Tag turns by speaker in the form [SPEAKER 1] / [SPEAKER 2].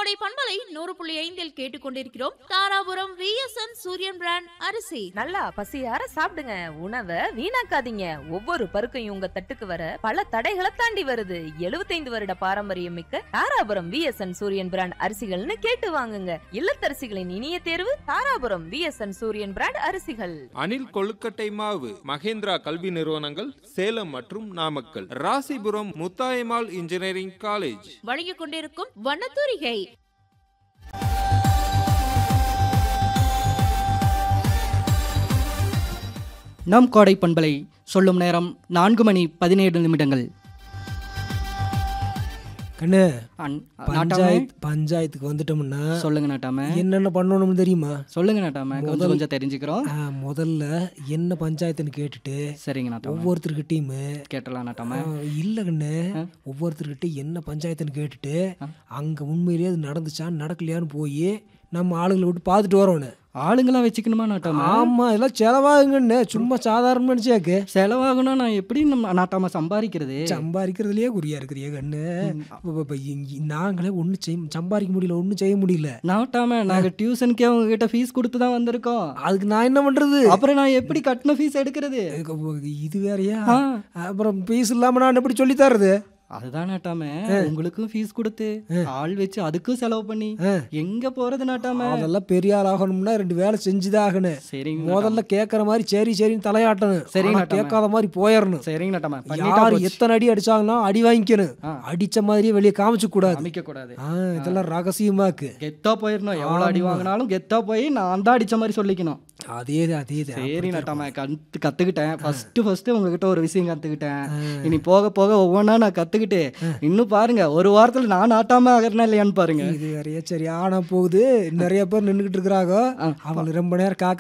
[SPEAKER 1] கோடை பண்பலை நூறு புள்ளி ஐந்தில் கேட்டுக்கொண்டிருக்கிறோம் தாராபுரம் விஎஸ்என் சூரியன் பிராண்ட் அரிசி
[SPEAKER 2] நல்லா பசியார சாப்பிடுங்க உணவை வீணாக்காதீங்க ஒவ்வொரு பருக்கையும் உங்க தட்டுக்கு வர பல தடைகளை தாண்டி வருது 75 வருட பாரம்பரியம் மிக்க தாராபுரம் விஎஸ்என் சூரியன் பிராண்ட் அரிசிகள்னு கேட்டு வாங்குங்க இல்லத்தரசிகளின் இனிய தேர்வு தாராபுரம் விஎஸ்என் சூரியன் பிராண்ட் அரிசிகள்
[SPEAKER 3] அணில் கொழுக்கட்டை மாவு மகேந்திரா கல்வி நிறுவனங்கள் சேலம் மற்றும் நாமக்கல் ராசிபுரம் முத்தாயம்மாள் இன்ஜினியரிங் காலேஜ்
[SPEAKER 1] வழங்கிக் கொண்டிருக்கும் வண்ணத்தூரிகை
[SPEAKER 4] நம் கோடை பண்பலை சொல்லும் நேரம் நான்கு மணி பதினேழு நிமிடங்கள்
[SPEAKER 5] கண்ணு
[SPEAKER 4] அன்- நாட்டாம
[SPEAKER 5] பஞ்சாயத்து பஞ்சாயத்துக்கு வந்துட்டோம்னா
[SPEAKER 4] சொல்லுங்க நாட்டாம
[SPEAKER 5] என்னென்ன பண்ணணும்னு தெரியுமா
[SPEAKER 4] சொல்லுங்க நாட்டாம கொஞ்சம் கொஞ்சம் தெரிஞ்சுக்கிறோம்
[SPEAKER 5] ஆ, முதல்ல என்ன பஞ்சாயத்துன்னு கேட்டுட்டு
[SPEAKER 4] சரிங்க நாட்டாம
[SPEAKER 5] ஒவ்வொருத்தருக்கிட்டையுமே
[SPEAKER 4] கேட்டலாம் நாட்டாம
[SPEAKER 5] இல்ல கண்ணு ஒவ்வொருத்தர்கிட்ட என்ன பஞ்சாயத்துன்னு கேட்டுட்டு அங்க உண்மையிலேயே அது நடந்துச்சா நடக்கலையான்னு போய் நம்ம ஆளுங்களை விட்டு பார்த்துட்டு வரோன்னு
[SPEAKER 4] ஆளுங்கெல்லாம் வச்சுக்கணுமா நாட்டாம
[SPEAKER 5] ஆமா இதெல்லாம் செலவாகுங்கன்னு சும்மா சாதாரண நினைச்சாக்கு
[SPEAKER 4] செலவாகணும்னா நான் எப்படி நம்ம நாட்டாம சம்பாதிக்கிறது
[SPEAKER 5] சம்பாதிக்கிறதுலயே குறியா இருக்கிறிய கண்ணு இப்ப- இப்ப இங்க- நாங்களே ஒன்றும் செய்ய சம்பாதிக்க முடியல ஒன்றும் செய்ய முடியல
[SPEAKER 4] நாட்டாம நாங்க டியூஷனுக்கே அவங்க கிட்ட ஃபீஸ் கொடுத்து தான் வந்திருக்கோம்
[SPEAKER 5] அதுக்கு நான் என்ன பண்றது
[SPEAKER 4] அப்புறம் நான் எப்படி கட்டின ஃபீஸ் எடுக்கிறது
[SPEAKER 5] இது வேறயா
[SPEAKER 4] ஆ.
[SPEAKER 5] அப்புறம் பீஸ் இல்லாம நான் எப்படி சொல்லி தர்றது
[SPEAKER 4] அதுதான் நாட்டாம உங்களுக்கும் ஃபீஸ் கொடுத்து ஆள் வச்சு அதுக்கும் செலவு பண்ணி எங்க போறது நாட்டாம
[SPEAKER 5] அதெல்லாம் பெரிய ஆள் ஆகணும்னா ரெண்டு வேலை செஞ்சுதான் ஆகணும்
[SPEAKER 4] சரிங்க
[SPEAKER 5] முதல்ல கேட்கற மாதிரி சரி சரின்னு தலையாட்டணும்
[SPEAKER 4] சரிங்க
[SPEAKER 5] ஆனா
[SPEAKER 4] நாட்டாம.
[SPEAKER 5] கேட்காத மாதிரி போயிடணும்
[SPEAKER 4] சரிங்க நாட்டாம பண்ணிட்டா
[SPEAKER 5] யாரு
[SPEAKER 4] போச்சு.
[SPEAKER 5] எத்தனை அடி அடிச்சாங்கன்னா அடி வாங்கிக்கணும்
[SPEAKER 4] ஆ.
[SPEAKER 5] அடிச்ச மாதிரியே வெளியே காமிச்சு கூடாது
[SPEAKER 4] அமைக்க கூடாது
[SPEAKER 5] ஆ, இதெல்லாம் ரகசியமாக்கு
[SPEAKER 4] கெத்தா போயிடணும் எவ்வளவு அடி வாங்கினாலும் கெத்தா போய் நான் தான் அடிச்ச மாதிரி சொல்லிக்கணும்
[SPEAKER 5] அதே அதே
[SPEAKER 4] சரி நட்டாம கத்து கத்துக்கிட்டேன் ஃபர்ஸ்ட் ஃபர்ஸ்ட் உங்ககிட்ட ஒரு விஷயம் கத்துக்கிட்டேன் இனி போக போக ஒவ்வொன்றா நான் கத்துக்கிட்டு இன்னும் பாருங்க ஒரு வாரத்துல நான் ஆட்டாம ஆகிறேனா இல்லையான்னு பாருங்க
[SPEAKER 5] இது வேறையா சரி ஆனா போகுது நிறைய பேர் நின்றுகிட்டு இருக்கிறாங்க அவங்க ரொம்ப நேரம் காக்க